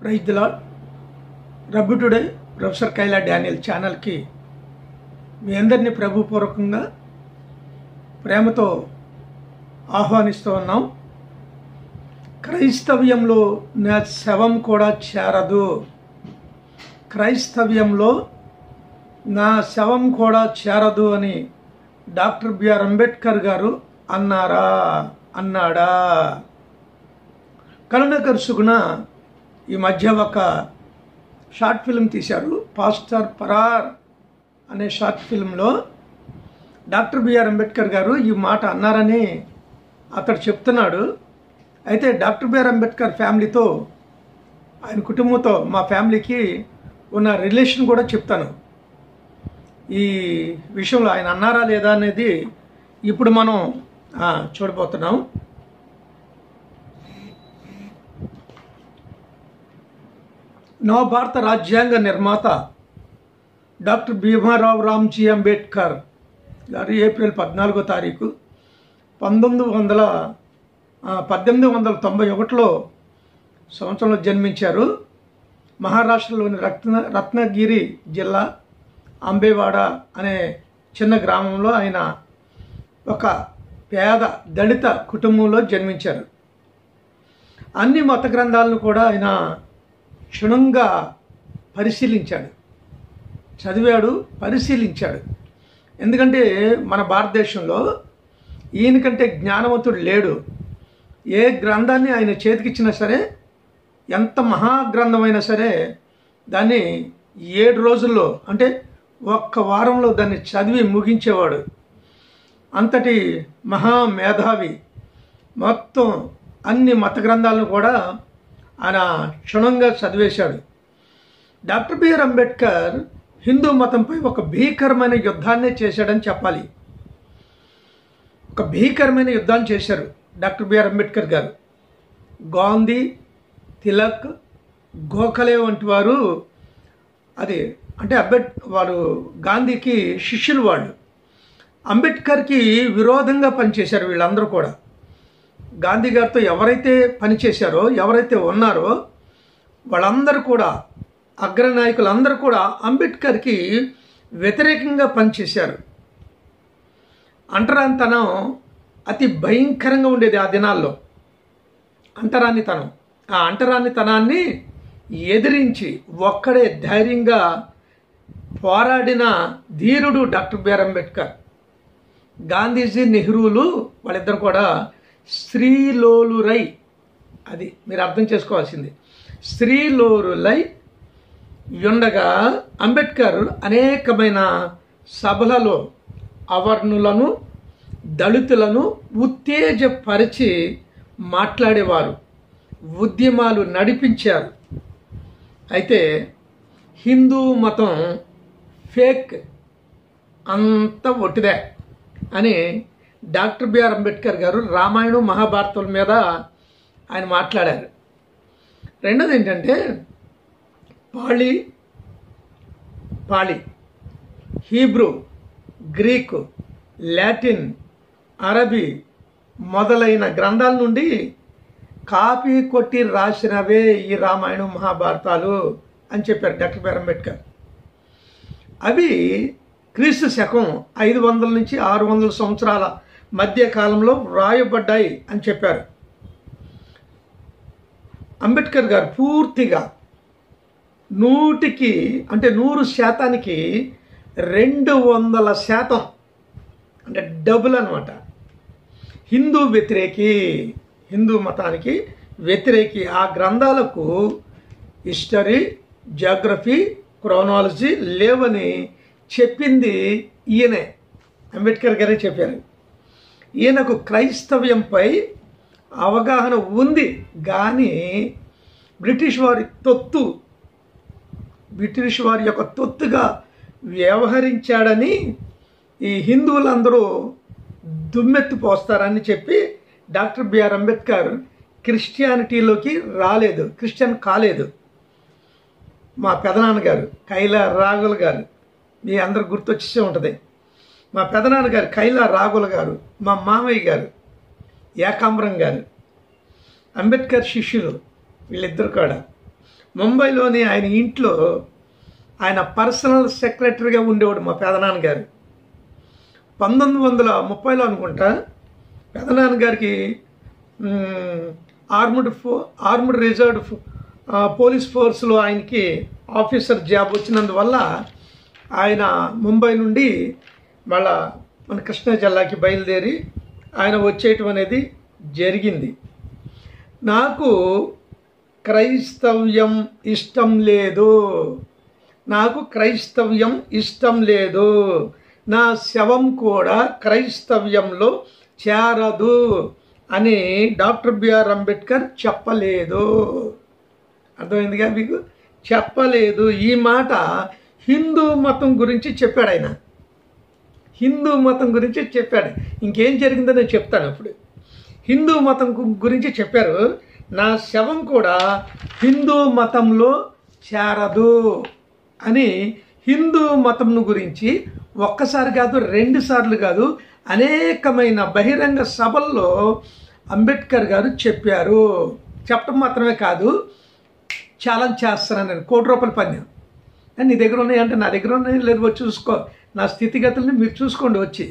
praise the Lord రబ్బు today professor Kaila Daniel ఛానల్కి మీ అందరినీ ప్రభుపూర్వకంగా ప్రేమతో ఆహ్వానిస్తూ ఉన్నాం క్రైస్తవ్యంలో నా శవం కూడా చేరదు క్రైస్తవ్యంలో నా శవం కూడా చేరదు అని డాక్టర్ బిఆర్ అంబేద్కర్ గారు అన్నారా అన్నాడా కరుణాకర్ సుగుణ ఈ మధ్య ఒక షార్ట్ ఫిల్మ్ తీశారు పాస్టర్ పరార్ అనే షార్ట్ ఫిల్మ్లో డాక్టర్ బిఆర్ అంబేద్కర్ గారు ఈ మాట అన్నారని అతడు చెప్తున్నాడు అయితే డాక్టర్ బిఆర్ అంబేద్కర్ ఫ్యామిలీతో ఆయన కుటుంబంతో మా ఫ్యామిలీకి ఉన్న రిలేషన్ కూడా చెప్తాను ఈ విషయంలో ఆయన అన్నారా లేదా అనేది ఇప్పుడు మనం ఆ, చూడబోతున్నాం నవభారత రాజ్యాంగ నిర్మాత డాక్టర్ భీమారావు రామ్జీ అంబేద్కర్ గారు ఏప్రిల్ పద్నాలుగో తారీఖు పంతొమ్మిది వందల ఆ, పద్దెనిమిది వందల తొంభై ఒకటిలో సంవత్సరంలో జన్మించారు మహారాష్ట్రలోని రత్న రత్నగిరి జిల్లా అంబేవాడ అనే చిన్న గ్రామంలో ఆయన ఒక పేద దళిత కుటుంబంలో జన్మించారు అన్ని మత గ్రంథాలను కూడా ఆయన క్షుణ్ణంగా పరిశీలించాడు చదివాడు పరిశీలించాడు ఎందుకంటే మన భారతదేశంలో ఈయనకంటే జ్ఞానవంతుడు లేడు ఏ గ్రంథాన్ని ఆయన చేతికిచ్చినా సరే ఎంత మహాగ్రంథమైనా సరే దాన్ని ఏడు రోజుల్లో అంటే ఒక్క వారంలో దాన్ని చదివి ముగించేవాడు అంతటి మహా మేధావి మొత్తం అన్ని మత గ్రంథాలను కూడా ఆయన క్షుణ్ణంగా చదివేశాడు డాక్టర్ బిఆర్ అంబేద్కర్ హిందూ మతంపై ఒక భీకరమైన యుద్ధాన్నే చేశాడని చెప్పాలి ఒక భీకరమైన యుద్ధాన్ని చేశారు డాక్టర్ బిఆర్ అంబేద్కర్ గారు గాంధీ తిలక్ గోఖలే వంటి వారు అది అంటే అంబేడ్ వారు గాంధీకి శిష్యులు వాళ్ళు అంబేద్కర్కి విరోధంగా పనిచేశారు వీళ్ళందరూ కూడా గాంధీ గారితో ఎవరైతే పనిచేశారో ఎవరైతే ఉన్నారో వాళ్ళందరూ కూడా అగ్రనాయకులందరూ కూడా అంబేద్కర్కి వ్యతిరేకంగా పనిచేశారు అంటరానితనం అతి భయంకరంగా ఉండేది ఆ దినాల్లో అంటరానితనం ఆ అంటరానితనాన్ని ఎదిరించి ఒక్కడే ధైర్యంగా పోరాడిన ధీరుడు డాక్టర్ బిఆర్ అంబేద్కర్ గాంధీజీ నెహ్రూలు వాళ్ళిద్దరు కూడా స్త్రీలోలురై అది మీరు అర్థం చేసుకోవాల్సింది స్త్రీలోరులై ఉండగా అంబేద్కర్ అనేకమైన సభలలో అవర్ణులను దళితులను ఉత్తేజపరిచి మాట్లాడేవారు ఉద్యమాలు నడిపించారు అయితే హిందూ మతం ఫేక్ అంత ఒట్టిదే అని డాక్టర్ బిఆర్ అంబేద్కర్ గారు రామాయణం మహాభారతం మీద ఆయన మాట్లాడారు రెండోది ఏంటంటే Pali Pali Hebrew Greek Latin అరబీ మొదలైన గ్రంథాల నుండి కాపీ కొట్టి రాసినవే ఈ రామాయణం మహాభారతాలు అని చెప్పారు డాక్టర్ బిఆర్ అంబేద్కర్ అవి క్రీస్తు శకం ఐదు వందల నుంచి ఆరు వందల సంవత్సరాల మధ్య కాలంలో వ్రాయబడ్డాయి అని చెప్పారు అంబేద్కర్ గారు పూర్తిగా నూటికి అంటే నూరు శాతానికి రెండు వందల శాతం అంటే డబుల్ అనమాట హిందూ వ్యతిరేకి హిందూ మతానికి వ్యతిరేకి ఆ గ్రంథాలకు హిస్టరీ జాగ్రఫీ క్రోనాలజీ లేవని చెప్పింది ఈయనే అంబేద్కర్ గారే చెప్పారు ఈయనకు క్రైస్తవ్యంపై అవగాహన ఉంది కానీ బ్రిటిష్ వారి తొత్తు బ్రిటిష్ వారి యొక్క తొత్తుగా వ్యవహరించాడని ఈ హిందువులందరూ దుమ్మెత్తి పోస్తారని చెప్పి డాక్టర్ బిఆర్ అంబేద్కర్ క్రిస్టియానిటీలోకి రాలేదు క్రిస్టియన్ కాలేదు మా పెదనాన్నగారు కైలా రాఘుల గారు మీ అందరు గుర్తొచ్చే ఉంటుంది మా పెదనాన్నగారు కైలా రాఘుల గారు మా మామయ్య గారు ఏకాంబరం గారు అంబేద్కర్ శిష్యులు వీళ్ళిద్దరు కూడా ముంబైలోని ఆయన ఇంట్లో ఆయన పర్సనల్ సెక్రటరీగా ఉండేవాడు మా పెదనాన్న గారు పంతొమ్మిది వందల ముప్పైలో అనుకుంటా పెదనాన్న గారికి ఆర్ముడ్ ఫో ఆర్ముడ్ రిజర్వ్డ్ ఫో- ఆ, పోలీస్ ఫోర్స్లో ఆయనకి ఆఫీసర్ జాబ్ వచ్చినందువల్ల ఆయన ముంబై నుండి మళ్ళా మన కృష్ణా జిల్లాకి బయలుదేరి ఆయన వచ్చేయటం అనేది జరిగింది నాకు క్రైస్తవ్యం ఇష్టం లేదు నాకు క్రైస్తవ్యం ఇష్టం లేదు నా శవం కూడా క్రైస్తవ్యంలో చేరదు అని డాక్టర్ బిఆర్ అంబేద్కర్ చెప్పలేదు అర్థమైందిగా మీకు చెప్పలేదు ఈ మాట హిందూ మతం గురించి చెప్పాడు ఆయన హిందూ మతం గురించి చెప్పాడు ఇంకేం జరిగిందో నేను చెప్తాను అప్పుడు హిందూ మతం గు- గురించి చెప్పారు నా శవం కూడా హిందూ మతంలో చేరదు అని హిందూ మతంను గురించి ఒక్కసారి కాదు రెండు సార్లు కాదు అనేకమైన బహిరంగ సభల్లో అంబేద్కర్ గారు చెప్పారు చెప్పడం మాత్రమే కాదు ఛాలెంజ్ చేస్తున్నాను నేను కోటి రూపాయల పందెం అని నీ దగ్గర ఉన్నాయంటే నా దగ్గర ఉన్నాయి లేదు వచ్చి చూసుకో నా స్థితిగతుల్ని మీరు చూసుకోండి వచ్చి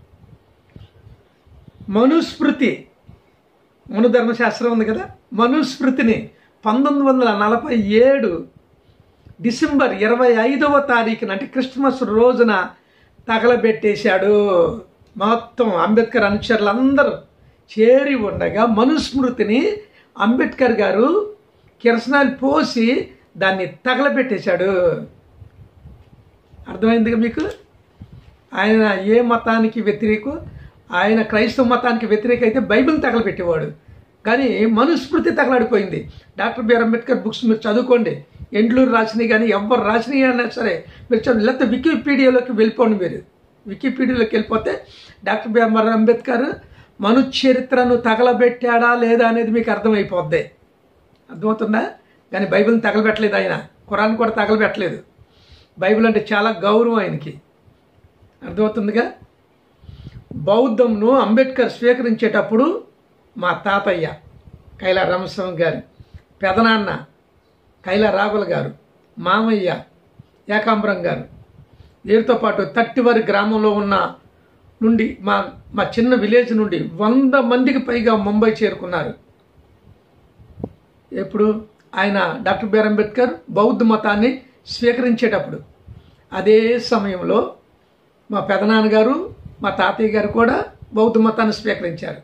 మనుస్మృతి మను ధర్మశాస్త్రం ఉంది కదా మనుస్మృతిని పంతొమ్మిది వందల నలభై ఏడు డిసెంబర్ ఇరవై ఐదవ తారీఖున అంటే క్రిస్మస్ రోజున తగలబెట్టేశాడు మొత్తం అంబేద్కర్ అనుచరులందరూ చేరి ఉండగా మనుస్మృతిని అంబేద్కర్ గారు కిరసనాలు పోసి దాన్ని తగలబెట్టేశాడు అర్థమైందిగా మీకు ఆయన ఏ మతానికి వ్యతిరేకం ఆయన క్రైస్తవ మతానికి వ్యతిరేక అయితే బైబిల్ తగలబెట్టేవాడు కానీ మనుస్మృతి తగలడిపోయింది డాక్టర్ బిఆర్ అంబేద్కర్ బుక్స్ మీరు చదువుకోండి ఎండ్లూరు రాసినవి కానీ ఎవరు రాసినవి అయినా సరే మీరు చదువు లేకపోతే వికీపీడియాలోకి వెళ్ళిపోండి మీరు వికీపీడియాలోకి వెళ్ళిపోతే డాక్టర్ బిఆర్ అంబేద్కర్ మను చరిత్రను తగలబెట్టాడా లేదా అనేది మీకు అర్థమైపోద్ది అర్థమవుతుందా కానీ బైబిల్ని తగలబెట్టలేదు ఆయన ఖురాన్ కూడా తగలబెట్టలేదు బైబిల్ అంటే చాలా గౌరవం ఆయనకి అర్థమవుతుందిగా బౌద్ధంను అంబేద్కర్ స్వీకరించేటప్పుడు మా తాతయ్య కైలా రామస్వామి గారు పెదనాన్న కైలా రాఘుల గారు మామయ్య ఏకాంబరం గారు వీరితో పాటు తట్టివారి గ్రామంలో ఉన్న నుండి మా మా చిన్న విలేజ్ నుండి వంద మందికి పైగా ముంబై చేరుకున్నారు ఎప్పుడు ఆయన డాక్టర్ బిఆర్ అంబేద్కర్ బౌద్ధ మతాన్ని స్వీకరించేటప్పుడు అదే సమయంలో మా పెదనాన్నగారు మా తాతయ్య గారు కూడా బౌద్ధ మతాన్ని స్వీకరించారు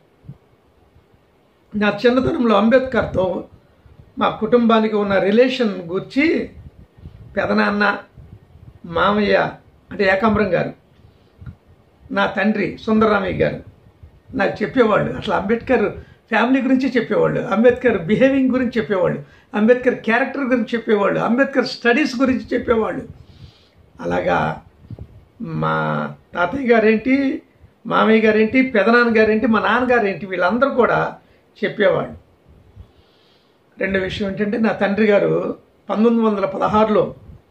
నా చిన్నతనంలో అంబేద్కర్తో మా కుటుంబానికి ఉన్న రిలేషన్ గురించి పెదనాన్న మామయ్య అంటే ఏకాంబరం గారు నా తండ్రి సుందరరామయ్య గారు నాకు చెప్పేవాళ్ళు అసలు అంబేద్కర్ ఫ్యామిలీ గురించి చెప్పేవాళ్ళు అంబేద్కర్ బిహేవింగ్ గురించి చెప్పేవాళ్ళు అంబేద్కర్ క్యారెక్టర్ గురించి చెప్పేవాళ్ళు అంబేద్కర్ స్టడీస్ గురించి చెప్పేవాళ్ళు అలాగా మా తాతయ్య గారేంటి మామయ్య గారేంటి పెదనాన్న గారేంటి మా నాన్నగారేంటి వీళ్ళందరూ కూడా చెప్పేవాళ్ళు రెండో విషయం ఏంటంటే నా తండ్రి గారు పంతొమ్మిది వందల పదహారులో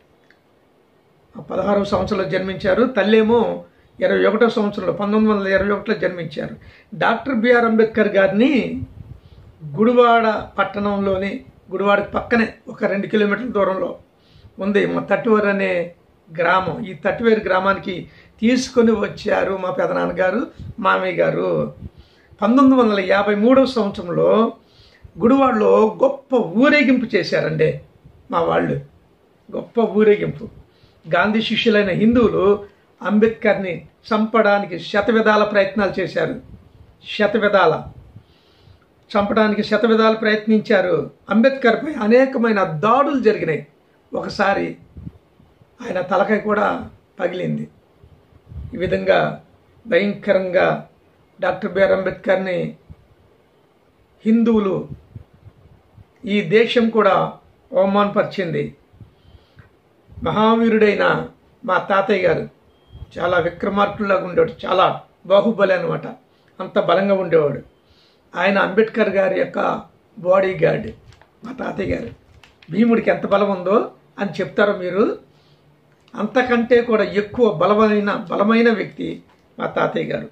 పదహారవ సంవత్సరంలో జన్మించారు తల్లేమో ఇరవై ఒకటో సంవత్సరంలో పంతొమ్మిది వందల ఇరవై ఒకటిలో జన్మించారు డాక్టర్ బిఆర్ అంబేద్కర్ గారిని గుడివాడ పట్టణంలోని గుడివాడకి పక్కనే ఒక రెండు కిలోమీటర్ల దూరంలో ఉంది మా తట్టువేరు అనే గ్రామం ఈ తట్టువేరు గ్రామానికి తీసుకొని వచ్చారు మా పెదనాన్నగారు మామయ్య గారు పంతొమ్మిది వందల యాభై మూడవ సంవత్సరంలో గుడివాడలో గొప్ప ఊరేగింపు చేశారండి మా వాళ్ళు గొప్ప ఊరేగింపు గాంధీ శిష్యులైన హిందువులు అంబేద్కర్ని చంపడానికి శతవిధాల ప్రయత్నాలు చేశారు శతవిధాల చంపడానికి శతవిధాల ప్రయత్నించారు అంబేద్కర్పై అనేకమైన దాడులు జరిగినాయి ఒకసారి ఆయన తలకాయ కూడా పగిలింది ఈ విధంగా భయంకరంగా డాక్టర్ బిఆర్ అంబేద్కర్ని హిందువులు ఈ దేశం కూడా అవమానపరిచింది మహావీరుడైన మా తాతయ్య గారు చాలా విక్రమార్కుల్లాగా ఉండేవాడు చాలా బాహుబలి అనమాట అంత బలంగా ఉండేవాడు ఆయన అంబేద్కర్ గారి యొక్క బాడీ గార్డ్ మా తాతయ్య గారు భీముడికి ఎంత బలం ఉందో అని చెప్తారో మీరు అంతకంటే కూడా ఎక్కువ బలమైన బలమైన వ్యక్తి మా తాతయ్య గారు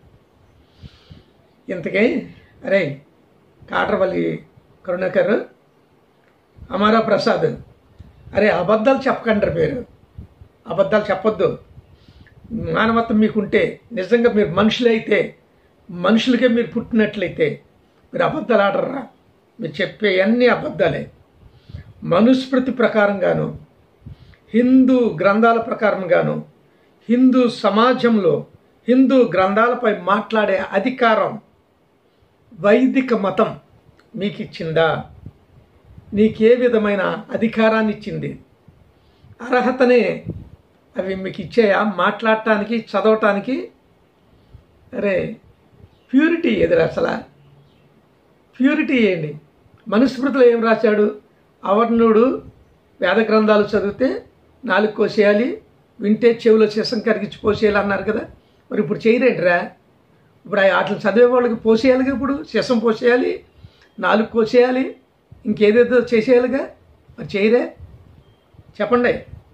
ఇంతకీ అరే కాట్రవల్లి కరుణాకర్ అమరా ప్రసాద్ అరే అబద్ధాలు చెప్పకండి మీరు అబద్ధాలు చెప్పొద్దు మానవత్వం మీకుంటే నిజంగా మీరు మనుషులైతే మనుషులకే మీరు పుట్టినట్లయితే మీరు అబద్ధాలు ఆడరా మీరు చెప్పే అన్ని అబద్ధాలే మనుస్మృతి ప్రకారంగాను హిందూ గ్రంథాల ప్రకారంగాను హిందూ సమాజంలో హిందూ గ్రంథాలపై మాట్లాడే అధికారం వైదిక మతం మీకు ఇచ్చిందా నీకే విధమైన అధికారాన్ని ఇచ్చింది అర్హతనే అవి మీకు ఇచ్చాయా మాట్లాడటానికి చదవటానికి అరే ప్యూరిటీ ఎదురు అసలు ప్యూరిటీ ఏంటి మనుస్మృతిలో ఏం రాశాడు అవర్ణుడు వేద గ్రంథాలు చదివితే నాలుగు కోసేయాలి వింటే చెవిలో శిసం కరిగించి పోసేయాలి అన్నారు కదా మరి ఇప్పుడు చేయరేంటిరా ఇప్పుడు ఆ వాటిని చదివే వాళ్ళకి పోసేయాలిగా ఇప్పుడు శిసం పోసేయాలి నాలుగు కోసేయాలి ఇంకేదేదో చేసేయాలిగా మరి చేయరే చెప్పండి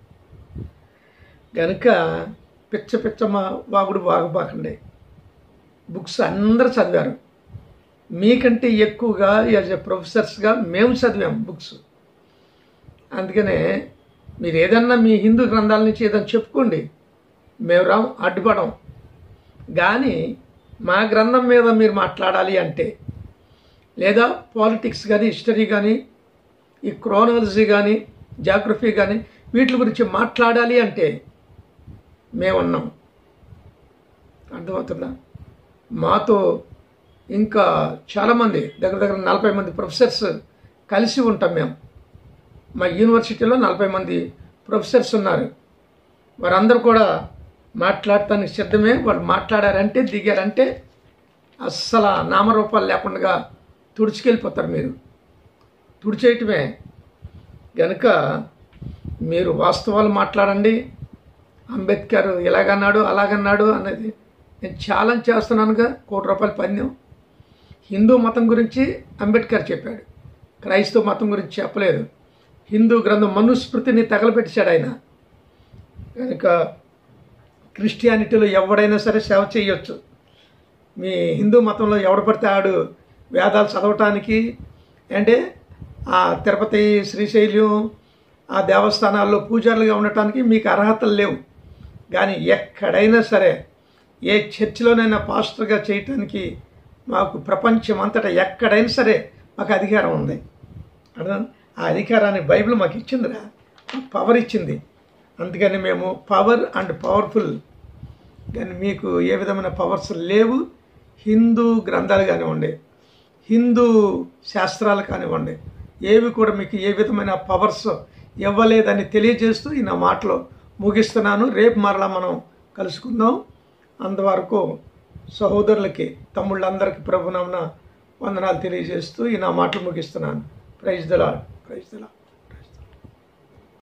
కనుక పిచ్చ పిచ్చ మా వాగుడు వాగబాకండి బుక్స్ అందరూ చదివారు మీకంటే ఎక్కువగా యాజ్ ఎ ప్రొఫెసర్స్గా మేము చదివాం బుక్స్ అందుకనే మీరు ఏదన్నా మీ హిందూ గ్రంథాల నుంచి ఏదైనా చెప్పుకోండి మేము రాం అడ్డుపడం కానీ మా గ్రంథం మీద మీరు మాట్లాడాలి అంటే లేదా పాలిటిక్స్ కానీ హిస్టరీ కానీ ఈ క్రోనాలజీ కానీ జాగ్రఫీ కానీ వీటి గురించి మాట్లాడాలి అంటే మేమున్నాం అర్థమవుతుందా మాతో ఇంకా చాలామంది దగ్గర దగ్గర నలభై మంది ప్రొఫెసర్స్ కలిసి ఉంటాం మేము మా యూనివర్సిటీలో నలభై మంది ప్రొఫెసర్స్ ఉన్నారు వారందరూ కూడా మాట్లాడటానికి సిద్ధమే వాళ్ళు మాట్లాడారంటే దిగారంటే అస్సలు నామరూపాలు లేకుండా తుడిచికెళ్ళిపోతారు మీరు తుడిచేయటమే గనుక మీరు వాస్తవాలు మాట్లాడండి అంబేద్కర్ ఇలాగన్నాడు అలాగన్నాడు అనేది నేను ఛాలెంజ్ చేస్తున్నానుగా కోటి రూపాయల పందెం హిందూ మతం గురించి అంబేద్కర్ చెప్పాడు క్రైస్తవ మతం గురించి చెప్పలేదు హిందూ గ్రంథం మనుస్మృతిని తగలబెట్టాడు ఆయన కనుక క్రిస్టియానిటీలో ఎవడైనా సరే సేవ చేయొచ్చు మీ హిందూ మతంలో ఎవడు పడితే ఆడు వేదాలు చదవటానికి అంటే ఆ తిరుపతి శ్రీశైలం ఆ దేవస్థానాల్లో పూజారులుగా ఉండటానికి మీకు అర్హతలు లేవు కానీ ఎక్కడైనా సరే ఏ చర్చిలోనైనా పాస్టర్గా చేయటానికి మాకు ప్రపంచం అంతటా ఎక్కడైనా సరే మాకు అధికారం ఉంది అర్థం ఆ అధికారాన్ని బైబిల్ మాకు ఇచ్చిందిరా పవర్ ఇచ్చింది అందుకని మేము పవర్ అండ్ పవర్ఫుల్ కానీ మీకు ఏ విధమైన పవర్స్ లేవు హిందూ గ్రంథాలు కానివ్వండి హిందూ శాస్త్రాలు కానివ్వండి ఏవి కూడా మీకు ఏ విధమైన పవర్స్ ఇవ్వలేదని తెలియజేస్తూ ఈ నా మాటలో ముగిస్తున్నాను రేపు మరలా మనం కలుసుకుందాం అంతవరకు సహోదరులకి తమ్ముళ్ళందరికీ ప్రభునామన వందనాలు తెలియజేస్తూ ఈ నా మాటలు ముగిస్తున్నాను ప్రైజ్ దలా ప్రైజ్ దలా